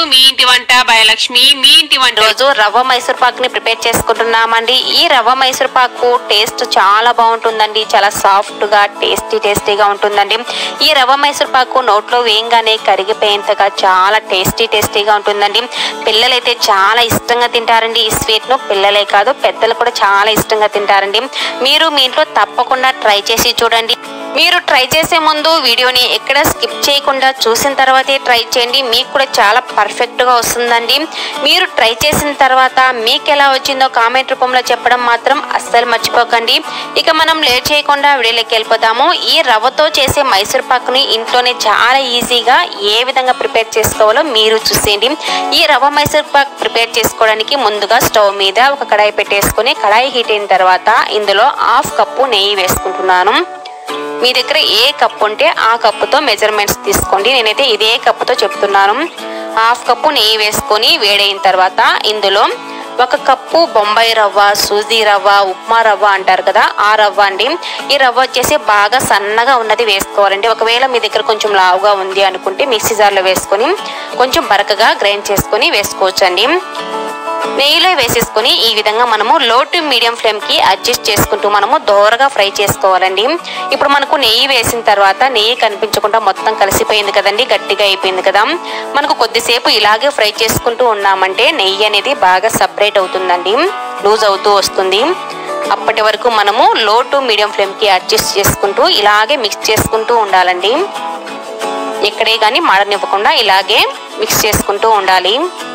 మీ ఇంటి వంట భయలక్ష్మి మీ ఇంటి వంట రోజు రవ్వ మైసూర్ పాక్ ని ప్రిపేర్ చేసుకుంటున్నామండి ఈ రవ్వ మైసూర్ పాకు టేస్ట్ చాలా బాగుంటుందండి చాలా సాఫ్ట్ గా టేస్టీ టేస్టీగా ఉంటుందండి ఈ రవ్వ మైసూర్ పాకు నోట్లో వేయంగానే కరిగిపోయేంతగా చాలా టేస్టీ టేస్టీగా ఉంటుందండి పిల్లలైతే చాలా ఇష్టంగా తింటారండి ఈ స్వీట్ ను పిల్లలే కాదు పెద్దలు కూడా చాలా ఇష్టంగా తింటారండి మీరు మీ ఇంట్లో తప్పకుండా ట్రై చేసి చూడండి మీరు ట్రై చేసే ముందు వీడియోని ఎక్కడ స్కిప్ చేయకుండా చూసిన తర్వాతే ట్రై చేయండి మీకు కూడా చాలా పర్ఫెక్ట్గా వస్తుందండి మీరు ట్రై చేసిన తర్వాత మీకు ఎలా వచ్చిందో కామెంట్ రూపంలో చెప్పడం మాత్రం అస్సలు మర్చిపోకండి ఇక మనం లేట్ చేయకుండా వీడియోలోకి వెళ్ళిపోతాము ఈ రవ్వతో చేసే మైసూర్ పాక్ని ఇంట్లోనే చాలా ఈజీగా ఏ విధంగా ప్రిపేర్ చేసుకోవాలో మీరు చూసేయండి ఈ రవ్వ మైసూర్ పాక్ ప్రిపేర్ చేసుకోవడానికి ముందుగా స్టవ్ మీద ఒక కడాయి పెట్టేసుకొని కడాయి హీట్ అయిన తర్వాత ఇందులో హాఫ్ కప్పు నెయ్యి వేసుకుంటున్నాను మీ దగ్గర ఏ కప్పు ఉంటే ఆ కప్పుతో మెజర్మెంట్స్ తీసుకోండి నేనైతే ఇదే కప్పుతో చెప్తున్నాను హాఫ్ కప్పు నెయ్యి వేసుకొని వేడైన తర్వాత ఇందులో ఒక కప్పు బొంబాయి రవ్వ సూజీ రవ్వ ఉప్మా రవ్వ అంటారు కదా ఆ రవ్వ అండి ఈ రవ్వ వచ్చేసి బాగా సన్నగా ఉన్నది వేసుకోవాలండి ఒకవేళ మీ దగ్గర కొంచెం లావుగా ఉంది అనుకుంటే మిక్సీ జార్లో వేసుకొని కొంచెం బరకగా గ్రైండ్ చేసుకొని వేసుకోవచ్చండి నెయ్యిలో వేసేసుకొని ఈ విధంగా మనము లో టు మీడియం ఫ్లేమ్ కి అడ్జస్ట్ చేసుకుంటూ మనము దోరగా ఫ్రై చేసుకోవాలండి ఇప్పుడు మనకు నెయ్యి వేసిన తర్వాత నెయ్యి కనిపించకుండా మొత్తం కలిసిపోయింది కదండి గట్టిగా అయిపోయింది కదా మనకు కొద్దిసేపు ఇలాగే ఫ్రై చేసుకుంటూ ఉన్నామంటే నెయ్యి అనేది బాగా సపరేట్ అవుతుందండి లూజ్ అవుతూ వస్తుంది అప్పటి వరకు మనము లో టు మీడియం ఫ్లేమ్ కి అడ్జస్ట్ చేసుకుంటూ ఇలాగే మిక్స్ చేసుకుంటూ ఉండాలండి ఎక్కడే కానీ మాడనివ్వకుండా ఇలాగే మిక్స్ చేసుకుంటూ ఉండాలి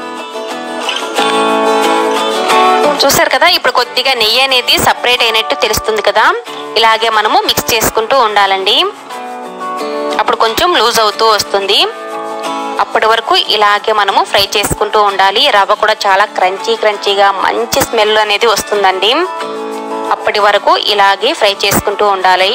చూసారు కదా ఇప్పుడు కొద్దిగా నెయ్యి అనేది సపరేట్ అయినట్టు తెలుస్తుంది కదా ఇలాగే మనము మిక్స్ చేసుకుంటూ ఉండాలండి అప్పుడు కొంచెం లూజ్ అవుతూ వస్తుంది అప్పటి వరకు ఇలాగే మనము ఫ్రై చేసుకుంటూ ఉండాలి రవ్వ కూడా చాలా క్రంచీ క్రంచీగా మంచి స్మెల్ అనేది వస్తుందండి అప్పటి వరకు ఇలాగే ఫ్రై చేసుకుంటూ ఉండాలి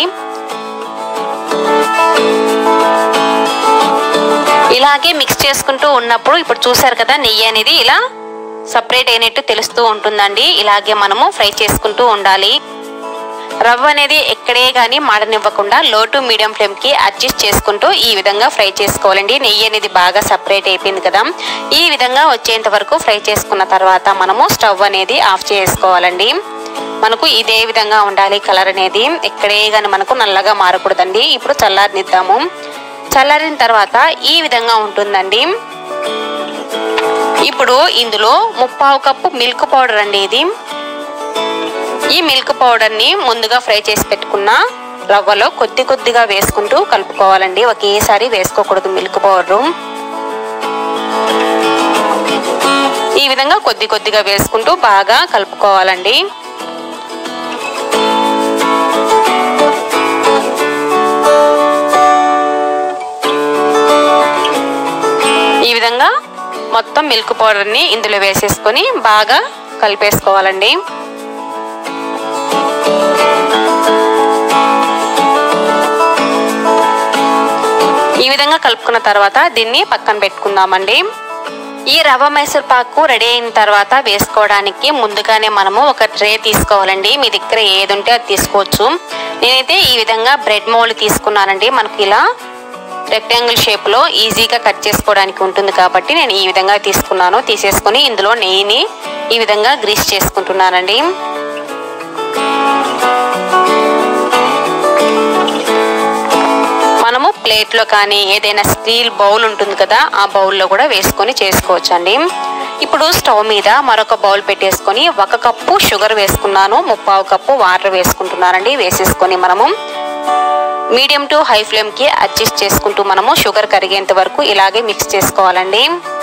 ఇలాగే మిక్స్ చేసుకుంటూ ఉన్నప్పుడు ఇప్పుడు చూసారు కదా నెయ్యి అనేది ఇలా సపరేట్ అయినట్టు తెలుస్తూ ఉంటుందండి ఇలాగే మనము ఫ్రై చేసుకుంటూ ఉండాలి రవ్వ అనేది ఎక్కడే కానీ మాడనివ్వకుండా లో టు మీడియం ఫ్లేమ్ కి అడ్జస్ట్ చేసుకుంటూ ఈ విధంగా ఫ్రై చేసుకోవాలండి నెయ్యి అనేది బాగా సపరేట్ అయిపోయింది కదా ఈ విధంగా వచ్చేంత వరకు ఫ్రై చేసుకున్న తర్వాత మనము స్టవ్ అనేది ఆఫ్ చేసుకోవాలండి మనకు ఇదే విధంగా ఉండాలి కలర్ అనేది ఎక్కడే కానీ మనకు నల్లగా మారకూడదండి ఇప్పుడు చల్లారనిద్దాము చల్లారిన తర్వాత ఈ విధంగా ఉంటుందండి ఇప్పుడు ఇందులో ముప్పావు కప్పు మిల్క్ పౌడర్ అండి ఇది ఈ మిల్క్ పౌడర్ని ముందుగా ఫ్రై చేసి పెట్టుకున్న రవ్వలో కొద్ది కొద్దిగా వేసుకుంటూ కలుపుకోవాలండి ఒకేసారి వేసుకోకూడదు మిల్క్ పౌడరు ఈ విధంగా కొద్ది కొద్దిగా వేసుకుంటూ బాగా కలుపుకోవాలండి ఈ విధంగా మొత్తం మిల్క్ పౌడర్ని ఇందులో వేసేసుకొని బాగా కలిపేసుకోవాలండి ఈ విధంగా కలుపుకున్న తర్వాత దీన్ని పక్కన పెట్టుకుందామండి ఈ రవ్వ మైసూర్ పాకు రెడీ అయిన తర్వాత వేసుకోవడానికి ముందుగానే మనము ఒక ట్రే తీసుకోవాలండి మీ దగ్గర ఏది ఉంటే అది తీసుకోవచ్చు నేనైతే ఈ విధంగా బ్రెడ్ మోల్డ్ తీసుకున్నానండి మనకి ఇలా రెక్టాంగిల్ షేప్లో ఈజీగా కట్ చేసుకోవడానికి ఉంటుంది కాబట్టి నేను ఈ విధంగా తీసుకున్నాను తీసేసుకొని ఇందులో నెయ్యిని ఈ విధంగా గ్రీస్ చేసుకుంటున్నానండి మనము ప్లేట్లో కానీ ఏదైనా స్టీల్ బౌల్ ఉంటుంది కదా ఆ బౌల్లో కూడా వేసుకొని చేసుకోవచ్చు అండి ఇప్పుడు స్టవ్ మీద మరొక బౌల్ పెట్టేసుకొని ఒక కప్పు షుగర్ వేసుకున్నాను ముప్పావు కప్పు వాటర్ వేసుకుంటున్నానండి వేసేసుకొని మనము మీడియం టు హై ఫ్లేమ్కి అడ్జస్ట్ చేసుకుంటూ మనము షుగర్ కరిగేంత వరకు ఇలాగే మిక్స్ చేసుకోవాలండి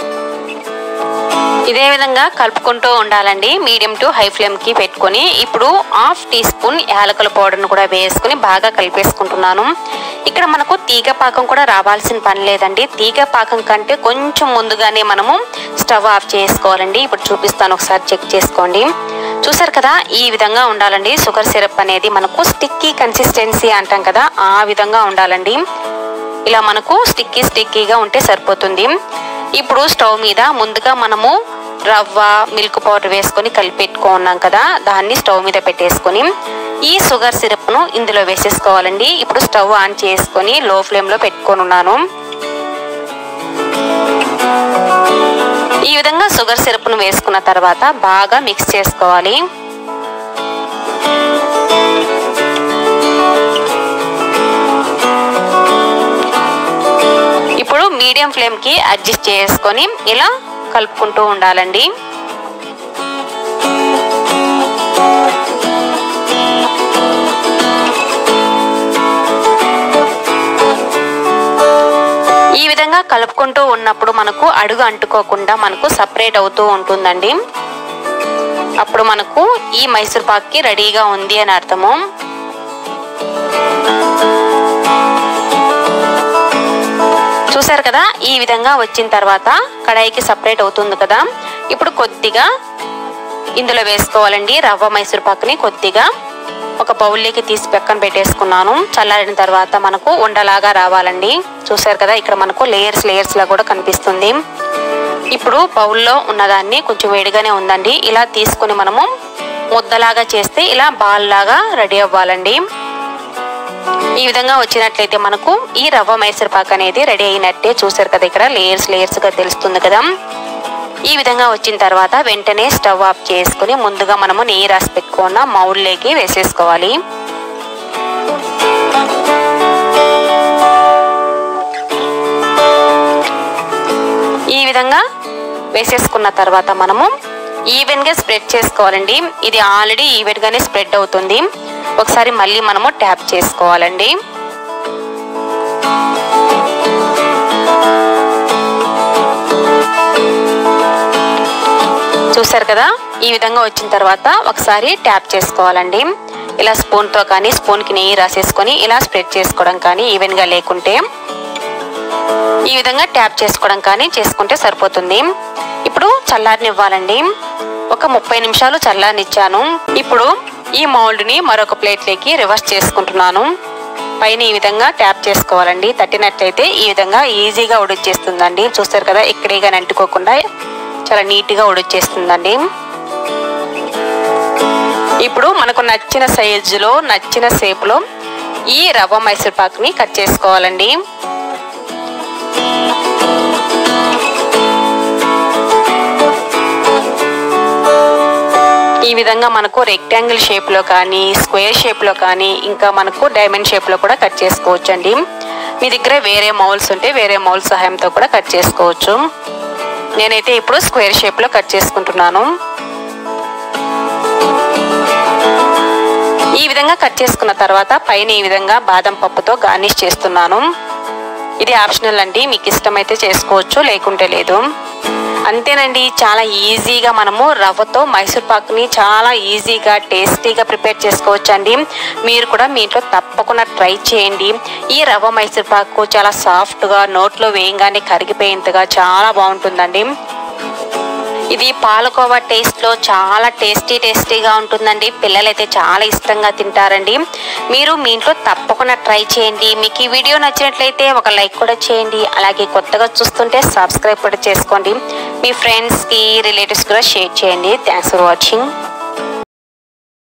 ఇదే విధంగా కలుపుకుంటూ ఉండాలండి మీడియం టు హై ఫ్లేమ్కి పెట్టుకొని ఇప్పుడు హాఫ్ టీ స్పూన్ యాలకుల పౌడర్ను కూడా వేసుకొని బాగా కలిపేసుకుంటున్నాను ఇక్కడ మనకు తీగ పాకం కూడా రావాల్సిన పని లేదండి తీగ పాకం కంటే కొంచెం ముందుగానే మనము స్టవ్ ఆఫ్ చేసుకోవాలండి ఇప్పుడు చూపిస్తాను ఒకసారి చెక్ చేసుకోండి చూసారు కదా ఈ విధంగా ఉండాలండి షుగర్ సిరప్ అనేది మనకు స్టిక్కీ కన్సిస్టెన్సీ అంటాం కదా ఆ విధంగా ఉండాలండి ఇలా మనకు స్టిక్కీ స్టిక్కీగా ఉంటే సరిపోతుంది ఇప్పుడు స్టవ్ మీద ముందుగా మనము రవ్వ మిల్క్ పౌడర్ వేసుకొని కలిపెట్టుకున్నాం కదా దాన్ని స్టవ్ మీద పెట్టేసుకొని ఈ షుగర్ సిరప్ను ఇందులో వేసేసుకోవాలండి ఇప్పుడు స్టవ్ ఆన్ చేసుకొని లో ఫ్లేమ్లో పెట్టుకొని ఉన్నాను ఈ విధంగా షుగర్ సిరప్ను వేసుకున్న తర్వాత బాగా మిక్స్ చేసుకోవాలి ఇప్పుడు మీడియం ఫ్లేమ్కి అడ్జస్ట్ చేసుకొని ఇలా కలుపుకుంటూ ఉండాలండి ఈ విధంగా కలుపుకుంటూ ఉన్నప్పుడు మనకు అడుగు అంటుకోకుండా మనకు సపరేట్ అవుతూ ఉంటుందండి అప్పుడు మనకు ఈ మైసూర్ పాక్కి రెడీగా ఉంది అని అర్థము చూసారు కదా ఈ విధంగా వచ్చిన తర్వాత కడాయికి సపరేట్ అవుతుంది కదా ఇప్పుడు కొద్దిగా ఇందులో వేసుకోవాలండి రవ్వ మైసూర్ పాకుని కొద్దిగా ఒక బౌల్లోకి తీసి పక్కన పెట్టేసుకున్నాను చల్లారిన తర్వాత మనకు ఉండలాగా రావాలండి చూసారు కదా ఇక్కడ మనకు లేయర్స్ లేయర్స్ లా కూడా కనిపిస్తుంది ఇప్పుడు బౌల్లో ఉన్నదాన్ని కొంచెం వేడిగానే ఉందండి ఇలా తీసుకొని మనము ముద్దలాగా చేస్తే ఇలా బాల్ లాగా రెడీ అవ్వాలండి ఈ విధంగా వచ్చినట్లయితే మనకు ఈ రవ్వ మైసూర్ పాక్ అనేది రెడీ అయినట్టే చూసారు కదా ఇక్కడ లేయర్స్ లేయర్స్ గా తెలుస్తుంది కదా ఈ విధంగా వచ్చిన తర్వాత వెంటనే స్టవ్ ఆఫ్ చేసుకుని ముందుగా మనము నెయ్యి రాసి పెట్టుకున్న మౌల్లోకి వేసేసుకోవాలి ఈ విధంగా వేసేసుకున్న తర్వాత మనము ఈవెన్ గా స్ప్రెడ్ చేసుకోవాలండి ఇది ఆల్రెడీ ఈవెన్ గానే స్ప్రెడ్ అవుతుంది ఒకసారి మళ్ళీ మనము ట్యాప్ చేసుకోవాలండి చూసారు కదా ఈ విధంగా వచ్చిన తర్వాత ఒకసారి ట్యాప్ చేసుకోవాలండి ఇలా స్పూన్తో కానీ స్పూన్కి నెయ్యి రాసేసుకొని ఇలా స్ప్రెడ్ చేసుకోవడం కానీ ఈవెన్గా లేకుంటే ఈ విధంగా ట్యాప్ చేసుకోవడం కానీ చేసుకుంటే సరిపోతుంది ఇప్పుడు చల్లారనివ్వాలండి ఒక ముప్పై నిమిషాలు చల్లారనిచ్చాను ఇప్పుడు ఈ మౌల్డ్ని మరొక ప్లేట్లోకి రివర్స్ చేసుకుంటున్నాను పైన ఈ విధంగా ట్యాప్ చేసుకోవాలండి తట్టినట్లయితే ఈ విధంగా ఈజీగా ఉడిచేస్తుందండి చూస్తారు కదా ఇక్కడే కానీ అంటుకోకుండా చాలా నీట్గా ఉడిచేస్తుందండి ఇప్పుడు మనకు నచ్చిన సైజులో నచ్చిన షేప్లో ఈ రవ్వ మైసూర్ పాక్ని కట్ చేసుకోవాలండి ఈ విధంగా మనకు రెక్టాంగిల్ షేప్లో కానీ స్క్వేర్ షేప్లో కానీ ఇంకా మనకు డైమండ్ షేప్లో కూడా కట్ చేసుకోవచ్చు అండి మీ దగ్గర వేరే మౌల్స్ ఉంటే వేరే మౌల్ సహాయంతో కూడా కట్ చేసుకోవచ్చు నేనైతే ఇప్పుడు స్క్వేర్ షేప్లో కట్ చేసుకుంటున్నాను ఈ విధంగా కట్ చేసుకున్న తర్వాత పైన ఈ విధంగా బాదం పప్పుతో గార్నిష్ చేస్తున్నాను ఇది ఆప్షనల్ అండి మీకు ఇష్టమైతే చేసుకోవచ్చు లేకుంటే లేదు అంతేనండి చాలా ఈజీగా మనము రవ్వతో మైసూర్ పాక్ని చాలా ఈజీగా టేస్టీగా ప్రిపేర్ చేసుకోవచ్చు అండి మీరు కూడా మీ ఇంట్లో తప్పకుండా ట్రై చేయండి ఈ రవ్వ మైసూర్ పాకు చాలా సాఫ్ట్గా నోట్లో వేయంగానే కరిగిపోయేంతగా చాలా బాగుంటుందండి ఇది పాలకోవా టేస్ట్లో చాలా టేస్టీ టేస్టీగా ఉంటుందండి పిల్లలైతే చాలా ఇష్టంగా తింటారండి మీరు మీ ఇంట్లో తప్పకుండా ట్రై చేయండి మీకు ఈ వీడియో నచ్చినట్లయితే ఒక లైక్ కూడా చేయండి అలాగే కొత్తగా చూస్తుంటే సబ్స్క్రైబ్ కూడా చేసుకోండి మీ ఫ్రెండ్స్కి రిలేటివ్స్ కూడా షేర్ చేయండి థ్యాంక్స్ ఫర్ వాచింగ్